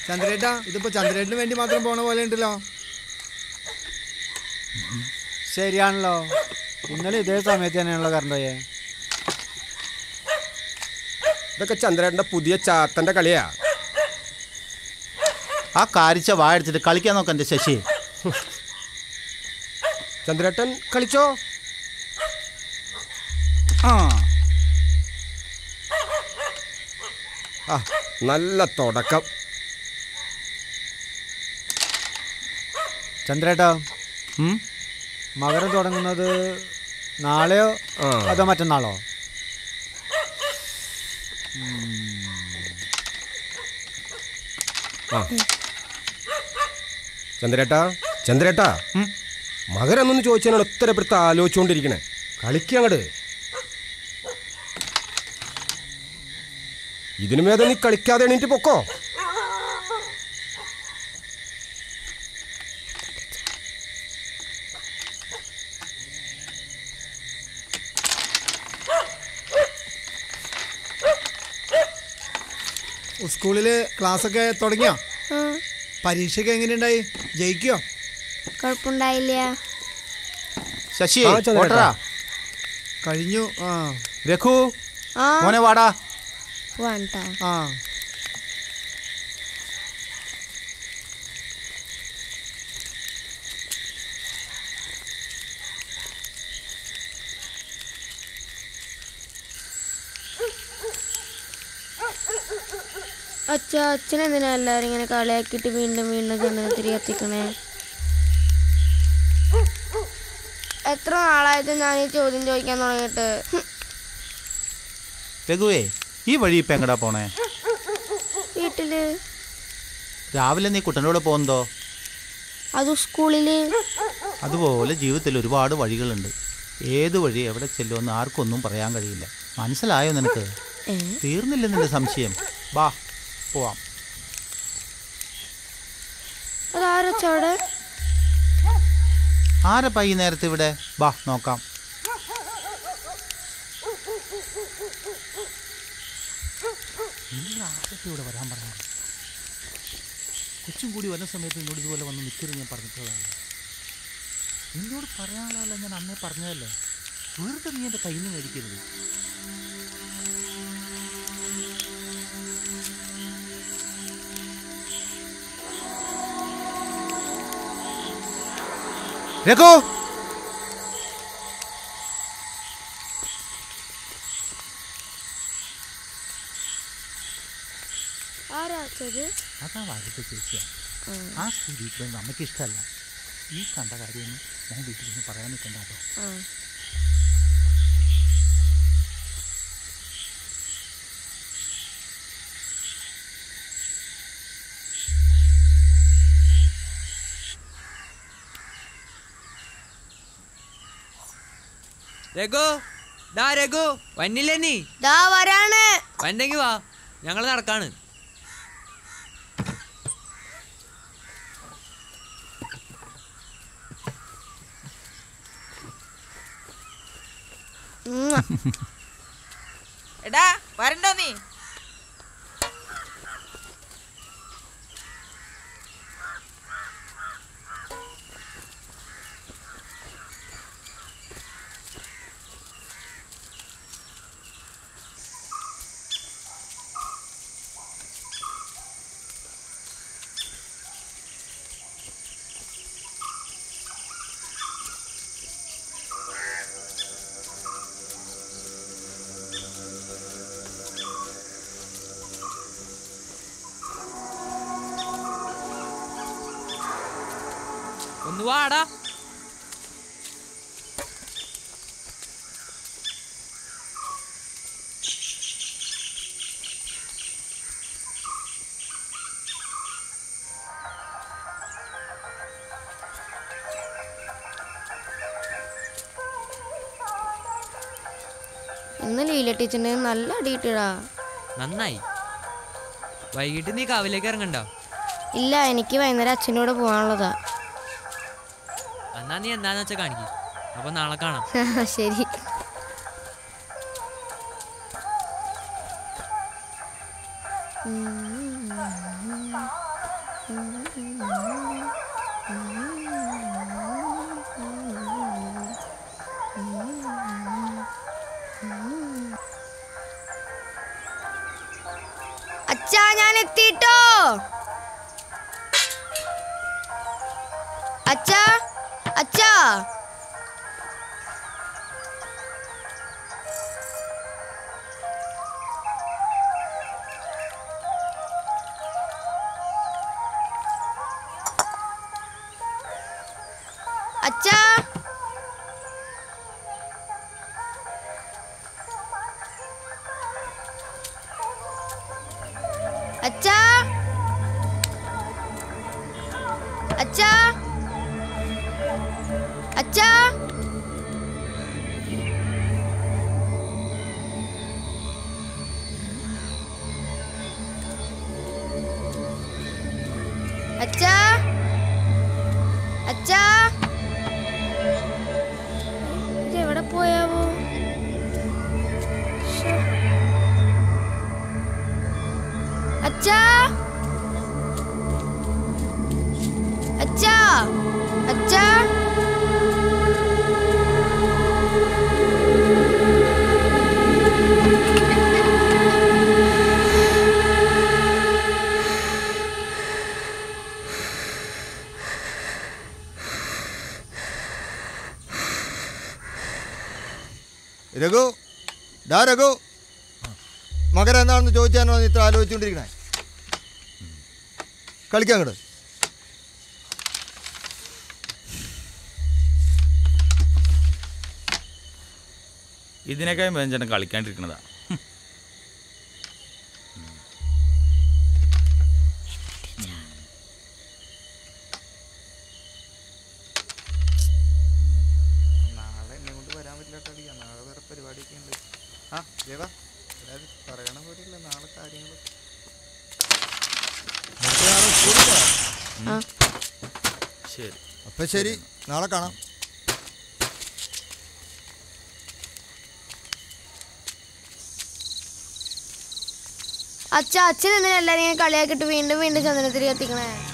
ചന്ദ്രേട്ടാ ഇതിപ്പോ ചന്ദ്രേട്ടന് വേണ്ടി മാത്രം പോണ പോലെ ഉണ്ടല്ലോ ശരിയാണല്ലോ ഇന്നലെ ഇതേ സമയത്ത് തന്നെയാണല്ലോ കറണ്ട് പോയേ ഇതൊക്കെ ചന്ദ്രേട്ടന്റെ പുതിയ ചാത്തന്റെ കളിയാ ആ കാരിച്ച വായ അടിച്ചിട്ട് കളിക്കാൻ നോക്കാം എൻ്റെ ശശി ചന്ദ്രേട്ടൻ കളിച്ചോ ആ ആ നല്ല തുടക്കം ചന്ദ്രേട്ടാ ഉം? മകരം തുടങ്ങുന്നത് നാളെയോ ആ. അതോ മറ്റന്നാളോ ആ ചന്ദ്രേട്ടാ ചന്ദ്രേട്ടാ ഉം? മകരന്നൊന്ന് ചോദിച്ചാൽ ഉത്തരപ്പെടുത്ത ആലോചിച്ചുകൊണ്ടിരിക്കണേ കളിക്കങ്ങട് ഇതിനു മേതെ നീ കളിക്കാതെ എണീറ്റ് പൊക്കോ സ്കൂളില് ക്ലാസ് ഒക്കെ തുടങ്ങിയോ ആ, പരീക്ഷയ്ക്ക് എങ്ങനെയുണ്ടായി ജയിക്കോ കുഴപ്പമുണ്ടായില്ല ശശി ആ, ചന്ദ്രേട്ടാ. ഓട്ടറാ കഴിഞ്ഞു ആ രഘു ആ മോനെ വാടാ വേണ്ട ആ അച്ഛ അച്ഛൻ എന്തിനാ എല്ലാവരും ഇങ്ങനെ കളിയാക്കിയിട്ട് വീണ്ടും വീണ്ടും ചന്ദനത്തിരി കത്തിക്കണേ എത്ര നാളായിട്ട് ഞാൻ ഈ ചോദ്യം ചോദിക്കാൻ തുടങ്ങിയിട്ട് ഹും, രഘുവേ ഈ വഴി ഇപ്പം എങ്ങടാ പോണേ വീട്ടില് രാവിലെ നീ കുട്ടൻ്റെ കൂടെ പോകുന്നതോ അത് സ്കൂളില് അതുപോലെ ജീവിതത്തിൽ ഒരുപാട് വഴികളുണ്ട് ഏത് വഴി എവിടെ ചെല്ലുമെന്ന് ആർക്കും ഒന്നും പറയാൻ കഴിയില്ല മനസ്സിലായോ നിനക്ക് ഏ തീർന്നില്ല നിന്റെ സംശയം വാ പോവാം അതാരച്ച അവിടെ ആരപ്പാ ഈ നേരത്തെ ഇവിടെ വാ നോക്കാം ഇവിടെ വരാൻ പറഞ്ഞു കൊച്ചും കൂടി വരുന്ന സമയത്ത് നിന്നോട് ഇതുപോലെ വന്ന് നിൽക്കരുത് ഞാൻ പറഞ്ഞിട്ടുള്ളതാണ് നിന്നോട് പറയാനുള്ളതല്ല ഞാൻ അന്നേ പറഞ്ഞതല്ലേ വെറുതെ നീ എൻ്റെ കയ്യിൽ നിന്ന് മേടിക്കരുത് രഘു ആരാ അച്ഛത് അതാ വാഴത്തെ ചേച്ചിയാണ് ആ സ്ത്രീ വീട്ടിലൊന്നും അമ്മയ്ക്ക് ഇഷ്ടമല്ല ഈ കണ്ട കാര്യമൊന്നും ഞാൻ വീട്ടിൽ നിന്ന് പറയാൻ നിൽക്കണ്ട കേട്ടോ ആ രഘു ഡാ രഘു വന്നില്ലേ നീ ദാ വരാണ് വന്നെങ്കി വാ ഞങ്ങൾ നടക്കാണ് ഉം. എടാ വരണ്ടോ നീ ഒന്ന് വാടാ ഇന്ന് ലീല ടീച്ചറിന് നല്ല അടിയിട്ടിടാ നന്നായി വൈകിട്ട് നീ കാവിലേക്ക് ഇറങ്ങണ്ടോ ഇല്ല എനിക്ക് വൈകുന്നേരം അച്ഛനോട് പോകാനുള്ളതാ എന്നാ നീ എന്താന്ന് വെച്ചാ കാണിക്കും അപ്പൊ നാളെ കാണാം ശരി അച്ഛാ ഞാൻ എത്തിട്ടോ അച്ഛാ അച്ഛാ അച്ഛാ അച്ഛാ അച്ഛാ അച്ഛാ അച്ഛാ അച്ഛാ ഇതെവിടെ പോയാവോ ശ്ശോ. അച്ഛാ അച്ഛാ അച്ഛാ രഘു ഡാ രഘു മകൻ എന്താണെന്ന് ചോദിച്ചാണോ നീ ഇത്ര ആലോചിച്ചുകൊണ്ടിരിക്കണേ കളിക്കാൻ അങ്ങോട്ട് ഇതിനേക്കാളും വ്യഞ്ജനം കളിക്കാണ്ടിരിക്കണതാ നാളെ എന്നെ കൊണ്ട് വരാൻ പറ്റില്ല കളിക്കാം നാളെ വേറെ പരിപാടിയൊക്കെ ഉണ്ട് ആ ദേവ പറയണ പോലെയല്ല നാളെ കാര്യങ്ങൾ ശരി അപ്പൊ ശരി നാളെ കാണാം അച്ഛ അച്ഛൻ എന്തിനാ എല്ലാരെയും കളിയാക്കിട്ട് വീണ്ടും വീണ്ടും ചന്ദനത്തിരി കത്തിക്കണേ